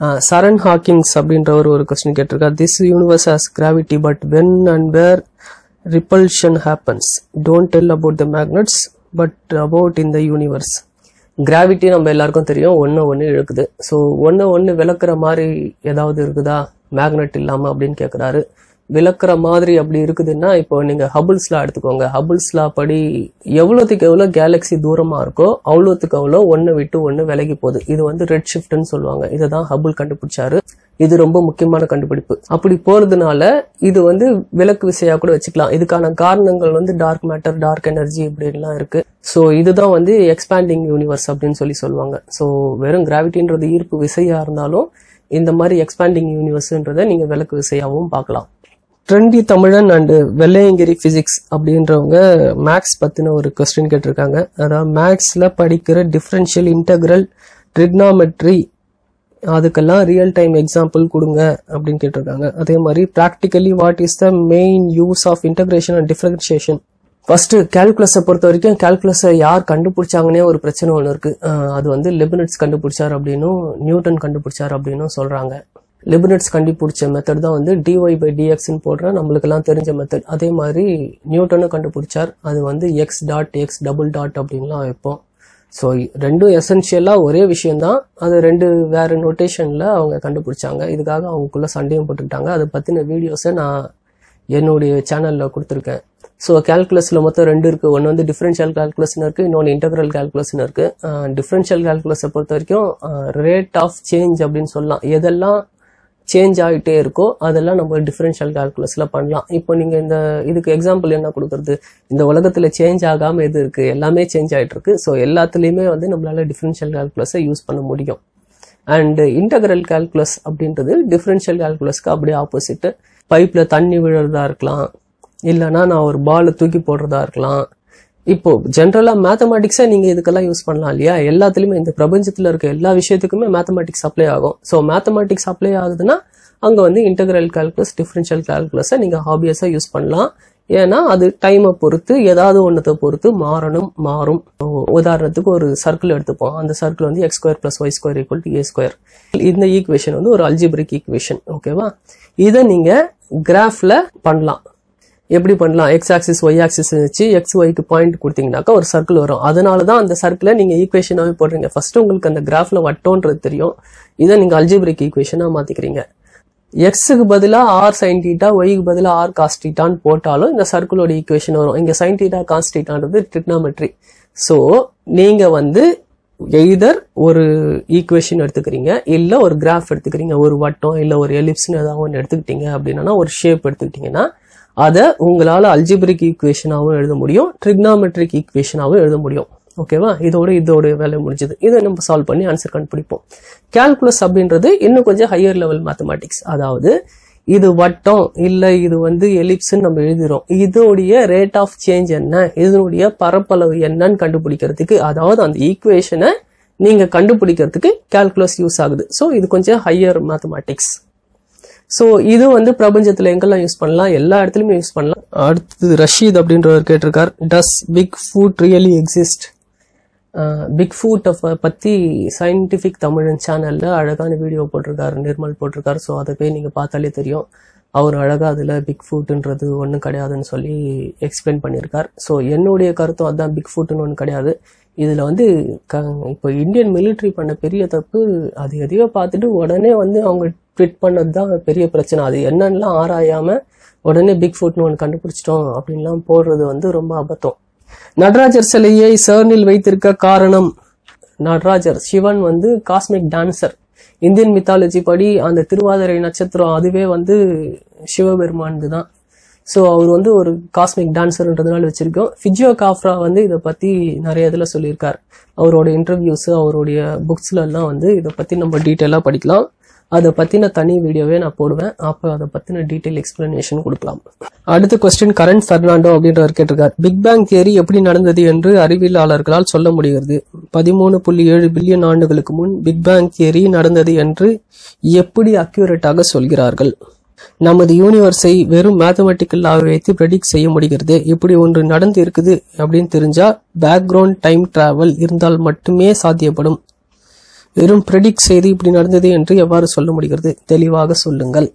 சரண் Hawkings அப்படின்றவர் ஒரு question கேட்டிருக்கார் this universe has gravity but when and where repulsion happens don't tell about the magnets but about in the universe gravity நம்ம எல்லாருக்கும் தெரியும் ஒன்று ஒன்று இழுக்குது ஸோ ஒன்று ஒன்று விளக்குற மாதிரி ஏதாவது இருக்குதா மேக்னெட் இல்லாமல் அப்படின்னு கேட்குறாரு விளக்குற மாதிரி அப்படி இருக்குதுன்னா இப்போ நீங்கள் ஹபுல்ஸ்லா எடுத்துக்கோங்க ஹபுல்ஸ்லா படி எவ்வளோத்துக்கு எவ்வளோ கேலக்ஸி தூரமாக இருக்கோ அவ்வளோத்துக்கு அவ்வளோ ஒன்று விட்டு ஒன்று விலகி போகுது இது வந்து ரெட் ஷிஃப்ட்னு சொல்லுவாங்க இதை தான் ஹபுல் கண்டுபிடிச்சாரு இது ரொம்ப முக்கியமான கண்டுபிடிப்பு அப்படி போறதுனால இது வந்து விளக்கு விசையா கூட வச்சுக்கலாம் இதுக்கான காரணங்கள் வந்து டார்க் மேட்டர் டார்க் எனர்ஜி இப்படிலாம் இருக்கு ஸோ இதுதான் வந்து எக்ஸ்பேண்டிங் யூனிவர்ஸ் அப்படின்னு சொல்லி சொல்லுவாங்க ஸோ வெறும் கிராவிட்டின்றது ஈர்ப்பு விசையா இருந்தாலும் இந்த மாதிரி எக்ஸ்பேண்டிங் யூனிவர்ஸ்ன்றதை நீங்க விளக்கு விசையாகவும் பார்க்கலாம் ட்ரெண்டி தமிழன் அண்டு வெள்ளையங்கிரி பிசிக்ஸ் அப்படின்றவங்க மேக்ஸ் பத்தின ஒரு கொஸ்டின் கேட்டிருக்காங்க அதாவது மேக்ஸ்ல படிக்கிற டிஃபரன்ஷியல் இன்டகிரல் ட்ரிக்னாமெட்ரி அதுக்கெல்லாம் ரியல் டைம் எக்ஸாம்பிள் கொடுங்க அப்படின்னு கேட்டிருக்காங்க அதே மாதிரி practically what is the main use of integration and differentiation first கேல்குலஸை பொறுத்த வரைக்கும் கேல்குலஸை யார் கண்டுபிடிச்சாங்கன்னே ஒரு பிரச்சனை ஒன்று இருக்கு அஹ் அது வந்து லெபினட்ஸ் கண்டுபிடிச்சார் அப்படின்னும் நியூட்டன் கண்டுபிடிச்சார் அப்படின்னும் சொல்றாங்க லெபினட்ஸ் கண்டுபிடிச்ச மெத்தட் தான் வந்து டிஒய் பை டிஎக்ஸ்ன்னு போடுற நம்மளுக்கெல்லாம் தெரிஞ்ச மெத்தட் அதே மாதிரி நியூட்டனும் கண்டுபிடிச்சார் அது வந்து x dot x double dot அப்படின்லாம் வைப்போம் ஸோ ரெண்டும் எசென்ஷியலாக ஒரே விஷயம்தான் அது ரெண்டு வேற நோட்டேஷனில் அவங்க கண்டுபிடிச்சாங்க இதுக்காக அவங்களுக்குள்ள சண்டையும் போட்டுக்கிட்டாங்க அதை பற்றின வீடியோஸை நான் என்னுடைய சேனலில் கொடுத்துருக்கேன் ஸோ கேல்குலஸில் மொத்தம் ரெண்டு இருக்குது ஒன்று வந்து டிஃபரன்ஷியல் கேல்குலஸ்னு இருக்குது இன்னொன்று இன்டகிரல் கேல்குலஸ்னு இருக்குது டிஃபரன்ஷியல் கேல்குலஸை பொறுத்த வரைக்கும் ரேட் ஆஃப் சேஞ்ச் அப்படின்னு சொல்லலாம் எதெல்லாம் சேஞ்ச் ஆகிட்டே இருக்கோ அதெல்லாம் நம்ம டிஃபரன்ஷியல் கால்குலஸில் பண்ணலாம் இப்போ நீங்கள் இந்த இதுக்கு எக்ஸாம்பிள் என்ன கொடுக்குறது இந்த உலகத்தில் சேஞ்ச் ஆகாமல் எது இருக்குது எல்லாமே சேஞ்ச் ஆகிட்டு இருக்கு ஸோ எல்லாத்துலேயுமே வந்து நம்மளால டிஃபரன்ஷியல் கால்குலஸை யூஸ் பண்ண முடியும் அண்ட் இன்டகிரல் கால்குலஸ் அப்படின்றது டிஃபரன்ஷியல் கால்குலஸ்க்கு அப்படியே ஆப்போசிட் பைப்பில் தண்ணி விழுறதா இருக்கலாம் இல்லைன்னா நான் ஒரு பாலை தூக்கி போடுறதா இருக்கலாம் இப்போ ஜென்ரலா மேத்தமெட்டிக்ஸை நீங்க இதுக்கெல்லாம் யூஸ் பண்ணலாம் இல்லையா எல்லாத்துலயுமே இந்த பிரபஞ்சத்துல இருக்க எல்லா விஷயத்துக்குமே மேத்தமெட்டிக்ஸ் அப்ளை ஆகும் ஸோ மேத்தமெட்டிக்ஸ் அப்ளை ஆகுதுன்னா அங்க வந்து இன்டகிரல் கால்குலஸ் டிஃபரன்ஷியல் கால்குலஸை நீங்க ஹாபியஸா யூஸ் பண்ணலாம் ஏன்னா அது டைமை பொறுத்து ஏதாவது ஒன்றத்தை பொறுத்து மாறணும் மாறும் உதாரணத்துக்கு ஒரு சர்க்கிள் எடுத்துப்போம் அந்த சர்க்கிள் வந்து x square plus y square equal to a square இந்த ஈக்குவேஷன் வந்து ஒரு அல்ஜிபிரிக் ஈக்குவேஷன் ஓகேவா இதை நீங்க கிராஃப்ல பண்ணலாம் எப்படி பண்ணலாம் எக்ஸ் ஆக்சிஸ் ஒய் ஆக்சிஸ் வச்சு எக்ஸ் ஒய்க்கு பாயிண்ட் கொடுத்தீங்கன்னாக்கா ஒரு சர்க்கிள் வரும் அதனால தான் அந்த சர்க்கிளை நீங்கள் ஈக்குவேஷனாகவே போடுறீங்க ஃபர்ஸ்ட் உங்களுக்கு அந்த கிராஃப்ல வட்டோன்றது தெரியும் இதை நீங்கள் அல்ஜிபிரிக் ஈக்குவேஷனாக மாற்றிக்கிறீங்க எக்ஸுக்கு பதிலாக ஆர் சைன் டீட்டா ஒய்க்கு பதிலாக ஆர் காஸ் டீட்டான்னு போட்டாலும் இந்த சர்க்கிளோட ஈக்குவேஷன் வரும் இங்கே சைன் டீட்டா காஸ் டீட்டான்றது ட்ரிக்னாமெட்ரி ஸோ நீங்கள் வந்து எய்தர் ஒரு ஈக்குவேஷன் எடுத்துக்கிறீங்க இல்லை ஒரு கிராஃப் எடுத்துக்கிறீங்க ஒரு வட்டம் இல்லை ஒரு எலிப்ஸ்னு ஏதாவது ஒன்று எடுத்துக்கிட்டீங்க அப்படின்னா ஒரு ஷேப் எடுத்துக்கிட்டீங்கன்னா அதை உங்களால் அல்ஜிபிரிக் ஈக்குவேஷனாகவும் எழுத முடியும் ட்ரிக்னாமெட்ரிக் ஈக்குவேஷனாகவும் எழுத முடியும் ஓகேவா இதோட இதோட வேலை முடிஞ்சது இதை நம்ம சால்வ் பண்ணி ஆன்சர் கண்டுபிடிப்போம் கேல்குலஸ் அப்படின்றது இன்னும் கொஞ்சம் ஹையர் லெவல் மேத்தமேட்டிக்ஸ் அதாவது இது வட்டம் இல்லை இது வந்து எலிப்ஸ்ன்னு நம்ம எழுதுறோம் இதோடைய ரேட் ஆஃப் சேஞ்ச் என்ன இதனுடைய பரப்பளவு என்னன்னு கண்டுபிடிக்கிறதுக்கு அதாவது அந்த ஈக்குவேஷனை நீங்க கண்டுபிடிக்கிறதுக்கு கேல்குலஸ் யூஸ் ஆகுது ஸோ இது கொஞ்சம் ஹையர் மேத்தமேட்டிக்ஸ் ஸோ இது வந்து பிரபஞ்சத்தில் எங்கெல்லாம் யூஸ் பண்ணலாம் எல்லா இடத்துலையுமே யூஸ் பண்ணலாம் அடுத்தது ரஷீத் அப்படின்றவர் கேட்டிருக்கார் does big foot really exist big ஃபுட்டை பற்றி சயின்டிஃபிக் தமிழன் சேனலில் அழகான வீடியோ போட்டிருக்காரு நிர்மல் போட்டிருக்காரு ஸோ அதை போய் நீங்கள் பார்த்தாலே தெரியும் அவர் அழகாக அதில் பிக் ஃபுட்ன்றது ஒன்றும் கிடையாதுன்னு சொல்லி எக்ஸ்பிளைன் பண்ணியிருக்கார் ஸோ என்னுடைய கருத்தும் அதுதான் பிக் ஃபுட்னு ஒன்று கிடையாது இதில் வந்து க இப்போ இந்தியன் மிலிட்ரி பண்ண பெரிய தப்பு அது எதையோ பார்த்துட்டு உடனே வந்து அவங்க ட்விட் பண்ணது தான் பெரிய பிரச்சனை அது என்னன்னுலாம் ஆராயாம உடனே பிக் ஃபுட்னு ஒன்று கண்டுபிடிச்சிட்டோம் அப்படின்லாம் போடுறது வந்து ரொம்ப அபத்தம் நடராஜர் சிலையை சர்னில் வைத்திருக்க காரணம் நடராஜர் சிவன் வந்து காஸ்மிக் டான்சர் இந்தியன் மித்தாலஜி படி அந்த திருவாதிரை நட்சத்திரம் அதுவே வந்து சிவபெருமான் தான் ஸோ அவர் வந்து ஒரு காஸ்மிக் டான்சர்ன்றதுனால வச்சிருக்கோம் ஃபிஜியோ காஃப்ரா வந்து இதை பற்றி நிறைய இதில் சொல்லியிருக்கார் அவரோட இன்டர்வியூஸ் அவருடைய புக்ஸ்ல எல்லாம் வந்து இதை பற்றி நம்ம டீட்டெயிலாக படிக்கலாம் அதை பற்றின தனி வீடியோவே நான் போடுவேன் அப்போ அதை பற்றின டீட்டெயில் எக்ஸ்பிளனேஷன் கொடுக்கலாம் அடுத்த கொஸ்டின் கரண்ட் ஃபெர்னாண்டோ அப்படின்றவர் கேட்டிருக்கார் பிக் பேங் தியரி எப்படி நடந்தது என்று அறிவியலாளர்களால் சொல்ல முடிகிறது பதிமூணு புள்ளி ஏழு பில்லியன் ஆண்டுகளுக்கு முன் பிக் பேங் தியரி நடந்தது என்று எப்படி அக்யூரேட்டாக சொல்கிறார்கள் நமது யூனிவர்ஸை வெறும் மேத்தமெட்டிக்கல் லாவை வைத்து ப்ரெடிக்ட் செய்ய முடிகிறது இப்படி ஒன்று நடந்து இருக்குது அப்படின்னு தெரிஞ்சா பேக்ரவுண்ட் டைம் டிராவல் இருந்தால் மட்டுமே சாத்தியப்படும் வெறும் ப்ரெடிக்ட் செய்து இப்படி நடந்தது என்று எவ்வாறு சொல்ல முடிகிறது தெளிவாக சொல்லுங்கள்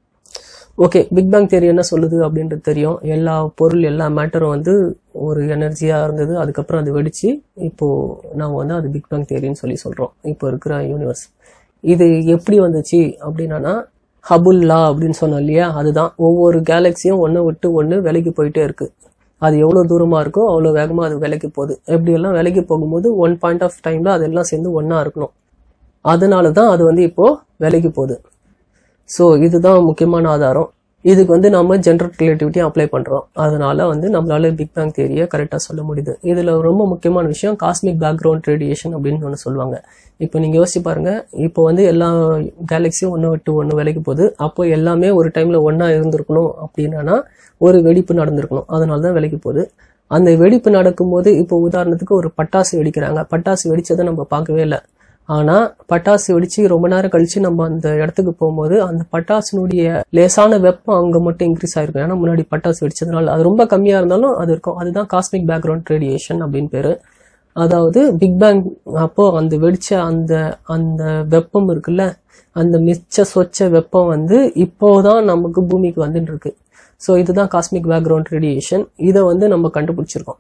ஓகே பிக் பேங் தியரி என்ன சொல்லுது அப்படின்றது தெரியும் எல்லா பொருள் எல்லா மேட்டரும் வந்து ஒரு எனர்ஜியா இருந்தது அதுக்கப்புறம் அது வெடிச்சு இப்போ நம்ம வந்து அது பிக் பேங் தியரின்னு சொல்லி சொல்றோம் இப்போ இருக்கிற யூனிவர்ஸ் இது எப்படி வந்துச்சு அப்படின்னா ஹபுல் லா அப்படின்னு சொன்னோம் இல்லையா அதுதான் ஒவ்வொரு கேலக்சியும் ஒன்றை விட்டு ஒன்று விலகி போயிட்டே இருக்கு அது எவ்வளோ தூரமாக இருக்கோ அவ்வளோ வேகமாக அது விலகி போகுது எப்படியெல்லாம் விலகி போகும்போது ஒன் பாயிண்ட் ஆஃப் டைமில் அதெல்லாம் சேர்ந்து ஒன்றா இருக்கணும் அதனால தான் அது வந்து இப்போ விலகி போகுது ஸோ இதுதான் முக்கியமான ஆதாரம் இதுக்கு வந்து நம்ம ஜென்ரல் ரிலேட்டிவிட்டி அப்ளை பண்ணுறோம் அதனால வந்து நம்மளால பிக் பேங் தியரியை கரெக்டாக சொல்ல முடியுது இதில் ரொம்ப முக்கியமான விஷயம் காஸ்மிக் பேக்ரவுண்ட் ரேடியேஷன் அப்படின்னு ஒன்று சொல்லுவாங்க இப்போ நீங்கள் யோசிச்சு பாருங்க இப்போ வந்து எல்லா கேலக்ஸியும் ஒன்று விட்டு ஒன்று விலைக்கு போகுது அப்போ எல்லாமே ஒரு டைமில் ஒன்றா இருந்திருக்கணும் அப்படின்னா ஒரு வெடிப்பு நடந்திருக்கணும் அதனால தான் விலைக்கு போகுது அந்த வெடிப்பு நடக்கும்போது இப்போ உதாரணத்துக்கு ஒரு பட்டாசு வெடிக்கிறாங்க பட்டாசு வெடிச்சதை நம்ம பார்க்கவே இல்லை ஆனா பட்டாசு வெடிச்சு ரொம்ப நேரம் கழிச்சு நம்ம அந்த இடத்துக்கு போகும்போது அந்த பட்டாசுனுடைய லேசான வெப்பம் அங்க மட்டும் இன்க்ரீஸ் ஆயிருக்கும் ஏன்னா முன்னாடி பட்டாசு வெடிச்சதுனால அது ரொம்ப கம்மியா இருந்தாலும் அது இருக்கும் அதுதான் காஸ்மிக் பேக்ரவுண்ட் ரேடியேஷன் அப்படின்னு பேரு அதாவது பிக் பேங் அப்போ அந்த வெடிச்ச அந்த அந்த வெப்பம் இருக்குல்ல அந்த மிச்ச சொச்ச வெப்பம் வந்து இப்போதான் நமக்கு பூமிக்கு வந்துட்டு இருக்கு ஸோ இதுதான் காஸ்மிக் பேக்ரவுண்ட் ரேடியேஷன் இதை வந்து நம்ம கண்டுபிடிச்சிருக்கோம்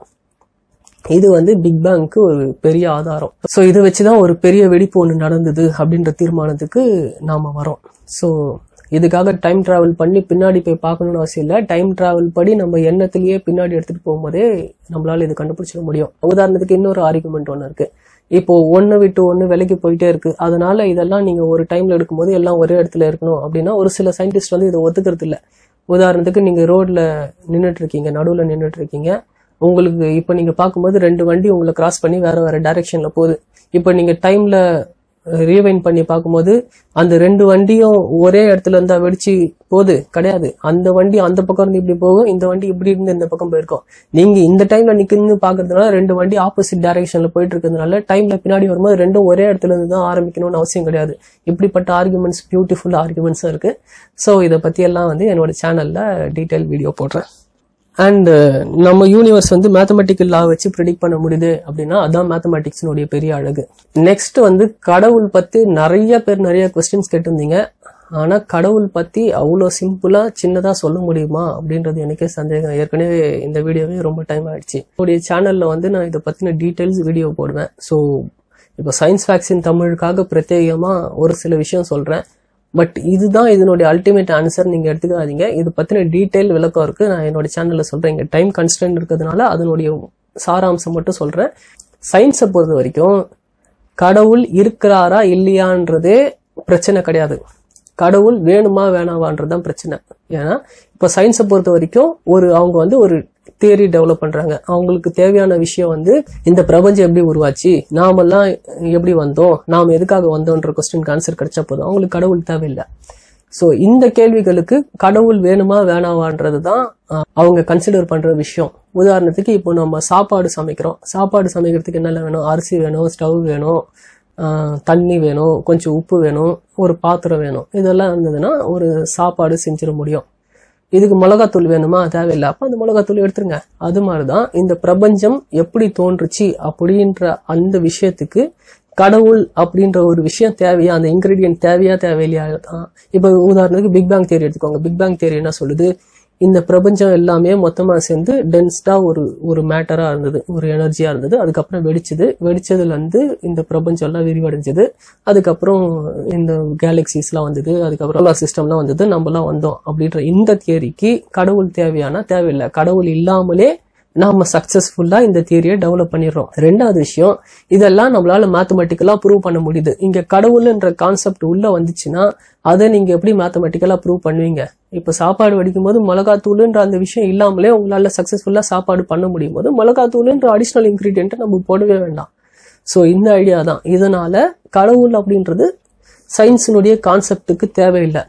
இது வந்து பிக் பேங்க்கு ஒரு பெரிய ஆதாரம் ஸோ இதை வச்சுதான் ஒரு பெரிய வெடிப்பு ஒன்று நடந்தது அப்படின்ற தீர்மானத்துக்கு நாம வரோம் ஸோ இதுக்காக டைம் டிராவல் பண்ணி பின்னாடி போய் பார்க்கணும்னு அவசியம் இல்லை டைம் டிராவல் படி நம்ம எண்ணத்திலேயே பின்னாடி எடுத்துட்டு போகும்போதே நம்மளால இது கண்டுபிடிச்சிட முடியும் உதாரணத்துக்கு இன்னொரு ஆர்குமெண்ட் ஒன்று இருக்கு இப்போ ஒன்று விட்டு ஒன்று விலைக்கு போயிட்டே இருக்கு அதனால இதெல்லாம் நீங்க ஒரு டைம்ல எடுக்கும்போது எல்லாம் ஒரே இடத்துல இருக்கணும் அப்படின்னா ஒரு சில சயின்டிஸ்ட் வந்து இதை ஒத்துக்கிறது இல்லை உதாரணத்துக்கு நீங்க ரோட்ல நின்றுட்டு இருக்கீங்க நடுவில் நின்றுட்டு இருக்கீங்க உங்களுக்கு இப்போ நீங்க பார்க்கும்போது ரெண்டு வண்டி உங்களை கிராஸ் பண்ணி வேற வேற டைரக்ஷன்ல போகுது இப்போ நீங்க டைம்ல ரீவைன் பண்ணி பார்க்கும்போது அந்த ரெண்டு வண்டியும் ஒரே இடத்துல இருந்தா வெடிச்சு போகுது கிடையாது அந்த வண்டி அந்த பக்கம் இருந்து இப்படி போகும் இந்த வண்டி இப்படி இருந்து இந்த பக்கம் போயிருக்கும் நீங்க இந்த டைம்ல நிக்கணும்னு பாக்குறதுனால ரெண்டு வண்டி ஆப்போசிட் டைரக்ஷன்ல போயிட்டு இருக்கிறதுனால டைம்ல பின்னாடி வரும்போது ரெண்டும் ஒரே இடத்துல இருந்து தான் ஆரம்பிக்கணும்னு அவசியம் கிடையாது இப்படிப்பட்ட ஆர்குமெண்ட்ஸ் பியூட்டிஃபுல் ஆர்குமெண்ட்ஸும் இருக்கு ஸோ இதை பத்தி எல்லாம் வந்து என்னோட சேனல்ல டீட்டெயில் வீடியோ போடுறேன் அண்ட் நம்ம யூனிவர்ஸ் வந்து மேத்தமெட்டிக்கல் லா வச்சு ப்ரிடிக்ட் பண்ண முடியுது அப்படின்னா அதான் மேத்தமெட்டிக்ஸினுடைய பெரிய அழகு நெக்ஸ்ட் வந்து கடவுள் பத்தி நிறைய பேர் நிறைய கொஸ்டின்ஸ் கேட்டிருந்தீங்க ஆனா கடவுள் பத்தி அவ்வளோ சிம்பிளா சின்னதா சொல்ல முடியுமா அப்படின்றது எனக்கே சந்தேகம் ஏற்கனவே இந்த வீடியோவே ரொம்ப டைம் ஆயிடுச்சு என்னுடைய சேனல்ல வந்து நான் இதை பத்தின டீட்டெயில்ஸ் வீடியோ போடுவேன் ஸோ இப்போ சயின்ஸ் ஃபேக்ஸின் தமிழுக்காக பிரத்யேகமா ஒரு சில விஷயம் சொல்றேன் பட் இதுதான் இதனுடைய அல்டிமேட் ஆன்சர் நீங்க எடுத்துக்காதீங்க இது பத்தின டீடைல் விளக்கம் இருக்கு நான் என்னோட சேனல்ல சொல்றேன் இங்க டைம் கன்ஸ்டன்ட் இருக்கிறதுனால அதனுடைய சாராம்சம் மட்டும் சொல்றேன் சயின்ஸை பொறுத்த வரைக்கும் கடவுள் இருக்கிறாரா இல்லையான்றதே பிரச்சனை கிடையாது கடவுள் வேணுமா வேணாவான்றதுதான் பிரச்சனை ஏன்னா இப்போ சயின்ஸை பொறுத்த வரைக்கும் ஒரு அவங்க வந்து ஒரு தியரி டெவலப் பண்றாங்க அவங்களுக்கு தேவையான விஷயம் வந்து இந்த பிரபஞ்சம் எப்படி உருவாச்சு நாமெல்லாம் எப்படி வந்தோம் நாம் எதுக்காக வந்தோன்ற கொஸ்டின் ஆன்சர் கிடைச்சா போதும் அவங்களுக்கு கடவுள் தேவையில்லை ஸோ இந்த கேள்விகளுக்கு கடவுள் வேணுமா வேணாவான்றது தான் அவங்க கன்சிடர் பண்ற விஷயம் உதாரணத்துக்கு இப்போ நம்ம சாப்பாடு சமைக்கிறோம் சாப்பாடு சமைக்கிறதுக்கு என்னென்ன வேணும் அரிசி வேணும் ஸ்டவ் வேணும் ஆஹ் தண்ணி வேணும் கொஞ்சம் உப்பு வேணும் ஒரு பாத்திரம் வேணும் இதெல்லாம் இருந்ததுன்னா ஒரு சாப்பாடு செஞ்சிட முடியும் இதுக்கு மிளகாத்தூள் வேணுமா தேவையில்லை அப்ப அந்த மிளகாத்தூள் எடுத்துருங்க அது மாதிரிதான் இந்த பிரபஞ்சம் எப்படி தோன்றுச்சு அப்படின்ற அந்த விஷயத்துக்கு கடவுள் அப்படின்ற ஒரு விஷயம் தேவையா அந்த இன்கிரீடியன்ட் தேவையா தேவையில்லையா தான் இப்ப உதாரணத்துக்கு பிக் பேங் தேரி எடுத்துக்கோங்க பிக் பேங் தேரி என்ன சொல்லுது இந்த பிரபஞ்சம் எல்லாமே மொத்தமா சேர்ந்து டென்ஸ்டா ஒரு ஒரு மேட்டரா இருந்தது ஒரு எனர்ஜியா இருந்தது அதுக்கப்புறம் வெடிச்சது வெடிச்சதுல இருந்து இந்த பிரபஞ்சம் எல்லாம் விரிவடைஞ்சது அதுக்கப்புறம் இந்த கேலக்சிஸ்லாம் வந்தது அதுக்கப்புறம் சோலார் சிஸ்டம்லாம் வந்தது நம்மலாம் வந்தோம் அப்படின்ற இந்த தியரிக்கு கடவுள் தேவையானா தேவையில்லை கடவுள் இல்லாமலே நாம சக்சஸ்ஃபுல்லா இந்த தியரியை டெவலப் பண்ணிடுறோம் ரெண்டாவது விஷயம் இதெல்லாம் நம்மளால மேத்தமெட்டிக்கலா ப்ரூவ் பண்ண முடியுது இங்க கடவுள்ன்ற கான்செப்ட் உள்ள வந்துச்சுன்னா அதை நீங்க எப்படி மேத்தமெட்டிக்கலா ப்ரூவ் பண்ணுவீங்க இப்ப சாப்பாடு வடிக்கும் போது மிளகாத்தூளுன்ற அந்த விஷயம் இல்லாமலே உங்களால சக்சஸ்ஃபுல்லா சாப்பாடு பண்ண முடியும் போது மிளகாத்தூளுன்ற அடிஷனல் இன்கிரீடியன்ட்டை நம்ம போடவே வேண்டாம் ஸோ இந்த ஐடியா தான் இதனால கடவுள் அப்படின்றது சயின்ஸினுடைய கான்செப்டுக்கு தேவையில்லை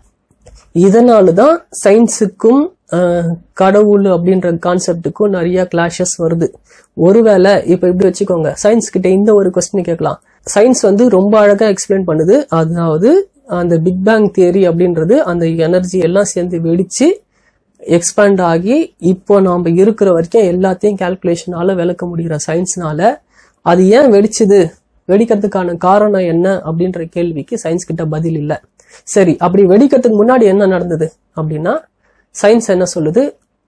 இதனால தான் சயின்ஸுக்கும் அஹ், கடவுள் அப்படின்ற கான்செப்டுக்கும் நிறைய கிளாஷஸ் வருது ஒருவேளை இப்ப இப்படி வச்சுக்கோங்க சயின்ஸ் கிட்ட இந்த ஒரு கொஸ்டின் கேட்கலாம் சயின்ஸ் வந்து ரொம்ப அழகா எக்ஸ்பிளைன் பண்ணுது அதாவது அந்த பிக் பேங் தியரி அப்படின்றது அந்த எனர்ஜி எல்லாம் சேர்ந்து வெடிச்சு எக்ஸ்பேண்ட் ஆகி இப்போ நாம இருக்கிற வரைக்கும் எல்லாத்தையும் கால்குலேஷனால விளக்க முடிகிற சயின்ஸ்னால அது ஏன் வெடிச்சுது வெடிக்கிறதுக்கான காரணம் என்ன அப்படின்ற கேள்விக்கு சயின்ஸ் கிட்ட பதில் இல்லை சரி அப்படி வெடிக்கிறதுக்கு முன்னாடி என்ன நடந்தது அப்படின்னா சயின்ஸ் என்ன சொல்லுது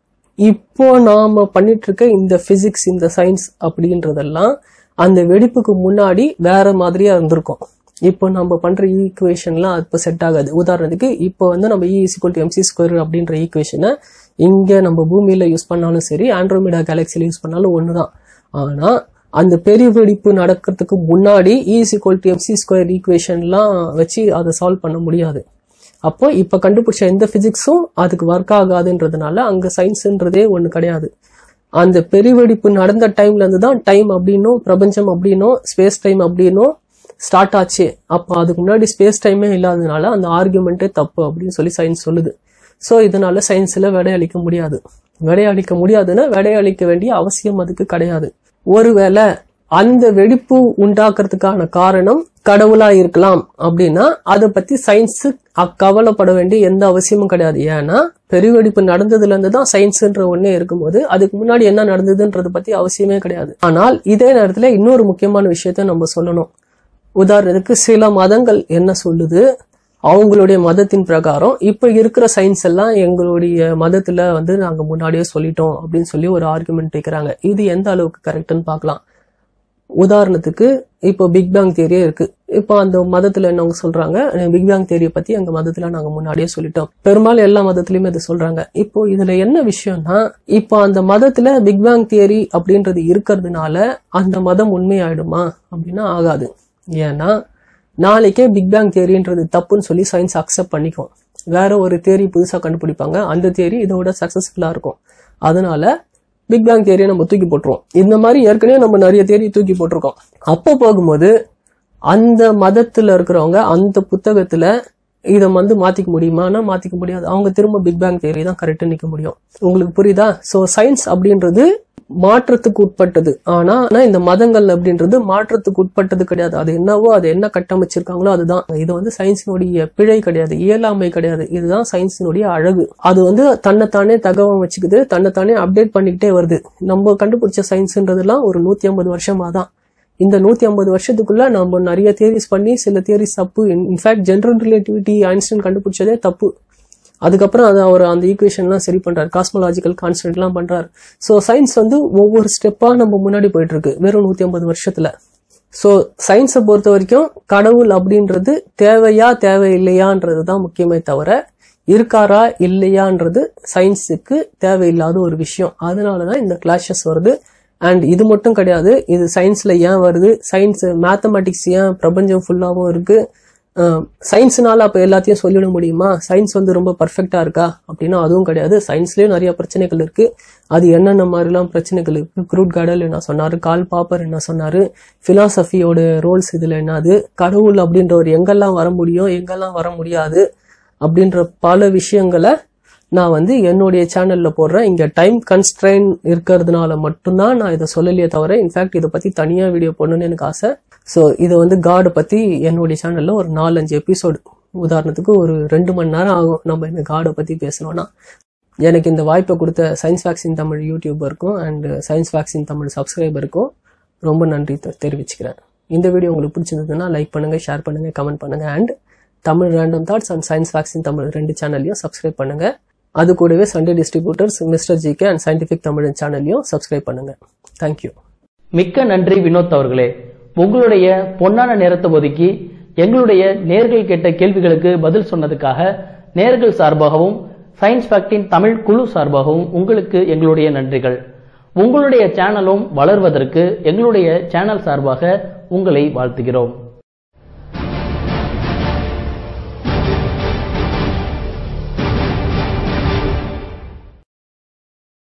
இப்போ நாம பண்ணிட்டு இருக்க இந்த பிசிக்ஸ் இந்த சயின்ஸ் அப்படின்றதெல்லாம் அந்த வெடிப்புக்கு முன்னாடி வேற மாதிரியா இருந்திருக்கும் இப்போ நம்ம பண்ற ஈக்குவேஷன்லாம் இப்போ செட் ஆகாது உதாரணத்துக்கு இப்போ வந்து நம்ம E is equal to m c square அப்படின்ற ஈக்குவேஷனை இங்க நம்ம பூமியில யூஸ் பண்ணாலும் சரி ஆண்ட்ரோமிடா கேலக்சில யூஸ் பண்ணாலும் ஒண்ணுதான் ஆனா அந்த பெரிய வெடிப்பு நடக்கிறதுக்கு முன்னாடி E is equal to m c square ஈக்குவேஷன்லாம் வச்சு அதை சால்வ் பண்ண முடியாது அப்போ இப்ப கண்டுபிடிச்ச எந்த பிசிக்ஸும் அதுக்கு ஒர்க் ஆகாதுன்றதுனால அங்க சயின்ஸ்ன்றதே ஒண்ணு கிடையாது அந்த பெருவெடிப்பு நடந்த டைம்ல இருந்து தான் டைம் அப்படின்னும் பிரபஞ்சம் அப்படின்னும் ஸ்பேஸ் டைம் அப்படின்னும் ஸ்டார்ட் ஆச்சு அப்போ அதுக்கு முன்னாடி ஸ்பேஸ் டைமே இல்லாததுனால அந்த ஆர்குமெண்ட்டே தப்பு அப்படின்னு சொல்லி சயின்ஸ் சொல்லுது ஸோ இதனால சயின்ஸ்ல விடையளிக்க முடியாது விடையளிக்க முடியாதுன்னா விடையளிக்க வேண்டிய அவசியம் அதுக்கு கிடையாது ஒருவேளை அந்த வெடிப்பு உண்டாக்குறதுக்கான காரணம் கடவுளா இருக்கலாம் அப்படின்னா அதை பத்தி சயின்ஸ் கவலைப்பட வேண்டிய எந்த அவசியமும் கிடையாது ஏன்னா பெருவெடிப்பு நடந்ததுல இருந்து தான் சயின்ஸ்ன்ற ஒண்ணே இருக்கும்போது அதுக்கு முன்னாடி என்ன நடந்ததுன்றத பத்தி அவசியமே கிடையாது ஆனால் இதே நேரத்துல இன்னொரு முக்கியமான விஷயத்த நம்ம சொல்லணும் உதாரணத்துக்கு சில மதங்கள் என்ன சொல்லுது அவங்களுடைய மதத்தின் பிரகாரம் இப்ப இருக்கிற சயின்ஸ் எல்லாம் எங்களுடைய மதத்துல வந்து நாங்க முன்னாடியே சொல்லிட்டோம் அப்படின்னு சொல்லி ஒரு ஆர்குமெண்ட் வைக்கிறாங்க இது எந்த அளவுக்கு கரெக்ட்னு பார்க்கலாம் உதாரணத்துக்கு இப்போ பிக் பேங் தியரியே இருக்கு இப்போ அந்த மதத்துல என்னவங்க சொல்றாங்க பிக் பேங் தியரியை பத்தி எங்க மதத்துல நாங்க முன்னாடியே சொல்லிட்டோம் பெரும்பாலும் எல்லா மதத்திலயுமே இது சொல்றாங்க இப்போ இதுல என்ன விஷயம்னா இப்போ அந்த மதத்துல பிக் பேங் தியரி அப்படின்றது இருக்கிறதுனால அந்த மதம் உண்மையாயிடுமா அப்படின்னா ஆகாது ஏன்னா நாளைக்கே பிக் பேங் தியரின்றது தப்புன்னு சொல்லி சயின்ஸ் அக்செப்ட் பண்ணிக்கும் வேற ஒரு தியரி புதுசா கண்டுபிடிப்பாங்க அந்த தியரி இதோட சக்சஸ்ஃபுல்லா இருக்கும் அதனால பிக் பேங் தியரியை நம்ம தூக்கி போட்டுருவோம் இந்த மாதிரி ஏற்கனவே நம்ம நிறைய தியரி தூக்கி போட்டிருக்கோம் அப்போ போகும்போது அந்த மதத்துல இருக்கிறவங்க அந்த புத்தகத்துல இதை வந்து மாத்திக்க முடியுமானா மாத்திக்க முடியாது அவங்க திரும்ப பிக் பேங் தியரி தான் கரெக்டா நிக்க முடியும் உங்களுக்கு புரியுதா சோ சயின்ஸ் அப்படின்றது மாற்றத்துக்கு உட்பட்டது ஆனா ஆனா இந்த மதங்கள் அப்படின்றது மாற்றத்துக்கு உட்பட்டது கிடையாது அது என்னவோ அது என்ன கட்டமைச்சிருக்காங்களோ அதுதான் இது வந்து சயின்ஸினுடைய பிழை கிடையாது இயலாமை கிடையாது இதுதான் சயின்ஸினுடைய அழகு அது வந்து தன்னைத்தானே தகவல் வச்சுக்குது தன்னைத்தானே அப்டேட் பண்ணிக்கிட்டே வருது நம்ம கண்டுபிடிச்ச சயின்ஸ்ன்றதெல்லாம் ஒரு நூத்தி ஐம்பது வருஷமா தான் இந்த நூத்தி ஐம்பது வருஷத்துக்குள்ள நம்ம நிறைய தியரிஸ் பண்ணி சில தியரிஸ் தப்பு இன்ஃபேக்ட் ஜெனரல் ரிலேட்டிவிட்டி ஐன்ஸ்டைன் கண்டுபிடிச்சதே தப்பு அதுக்கப்புறம் அது அவர் அந்த ஈக்குவேஷன்லாம் சரி பண்றாரு காஸ்மலாஜிக்கல் கான்ஸ்டன்ட்லாம் பண்றாரு ஸோ சயின்ஸ் வந்து ஒவ்வொரு ஸ்டெப்பா நம்ம முன்னாடி போயிட்டு இருக்கு வெறும் நூத்தி ஐம்பது வருஷத்துல ஸோ சயின்ஸை பொறுத்த வரைக்கும் கடவுள் அப்படின்றது தேவையா தேவையில்லையான்றது தான் முக்கியமே தவிர இருக்காரா இல்லையான்றது சயின்ஸுக்கு தேவையில்லாத ஒரு விஷயம் அதனாலதான் இந்த கிளாஷஸ் வருது அண்ட் இது மட்டும் கிடையாது இது சயின்ஸ்ல ஏன் வருது சயின்ஸ் மேத்தமெட்டிக்ஸ் ஏன் பிரபஞ்சம் ஃபுல்லாவும் இருக்கு சயின்ஸ்னால அப்ப எல்லாத்தையும் சொல்லிட முடியுமா சயின்ஸ் வந்து ரொம்ப பர்ஃபெக்டா இருக்கா அப்படின்னா அதுவும் கிடையாது சயின்ஸ்லயும் நிறைய பிரச்சனைகள் இருக்கு அது என்னென்ன மாதிரிலாம் பிரச்சனைகள் இருக்கு குரூட் கடல் என்ன சொன்னாரு கால் பாப்பர் என்ன சொன்னாரு பிலாசபியோட ரோல்ஸ் இதுல என்னது கடவுள் அப்படின்ற ஒரு எங்கெல்லாம் வர முடியும் எங்கெல்லாம் வர முடியாது அப்படின்ற பல விஷயங்களை நான் வந்து என்னுடைய சேனல்ல போடுறேன் இங்க டைம் கன்ஸ்ட்ரைன் இருக்கிறதுனால மட்டும்தான் நான் இதை சொல்லலையே தவிர இன்ஃபேக்ட் இதை பத்தி தனியா வீடியோ போடணும்னு எனக்கு ஆசை ஸோ இது வந்து காடை பத்தி என்னுடைய சேனல்ல ஒரு நாலஞ்சு எபிசோடு உதாரணத்துக்கு ஒரு ரெண்டு மணி நேரம் ஆகும் நம்ம இந்த காடை பத்தி பேசணும்னா எனக்கு இந்த வாய்ப்பை கொடுத்த சயின்ஸ் வேக்சின் தமிழ் யூடியூபருக்கும் அண்ட் சயின்ஸ் வேக்சின் தமிழ் சப்ஸ்கிரைபருக்கும் ரொம்ப நன்றி தெ- தெரிவிச்சுக்கிறேன் இந்த வீடியோ உங்களுக்கு பிடிச்சிருந்ததுன்னா லைக் பண்ணுங்க ஷேர் பண்ணுங்க கமெண்ட் பண்ணுங்க and Tamil random thoughts and science vaccine Tamil ரெண்டு சேனல்லையும் சப்ஸ்கிரைப் பண்ணுங்க அது கூடவே Sunday distributors mister GK and scientific Tamil சேனல்லையும் சப்ஸ்கிரைப் பண்ணுங்க தேங்க்யூ மிக்க நன்றி வினோத் அவர்களே உங்களுடைய பொன்னான நேரத்தை ஒதுக்கி எங்களுடைய நேர்கள் கேட்ட கேள்விகளுக்கு பதில் சொன்னதுக்காக நேர்கள் சார்பாகவும் சயின்ஸ் ஃபேக்டின் தமிழ் குழு சார்பாகவும் உங்களுக்கு எங்களுடைய நன்றிகள் உங்களுடைய சேனலும் வளர்வதற்கு எங்களுடைய சேனல் சார்பாக உங்களை வாழ்த்துகிறோம்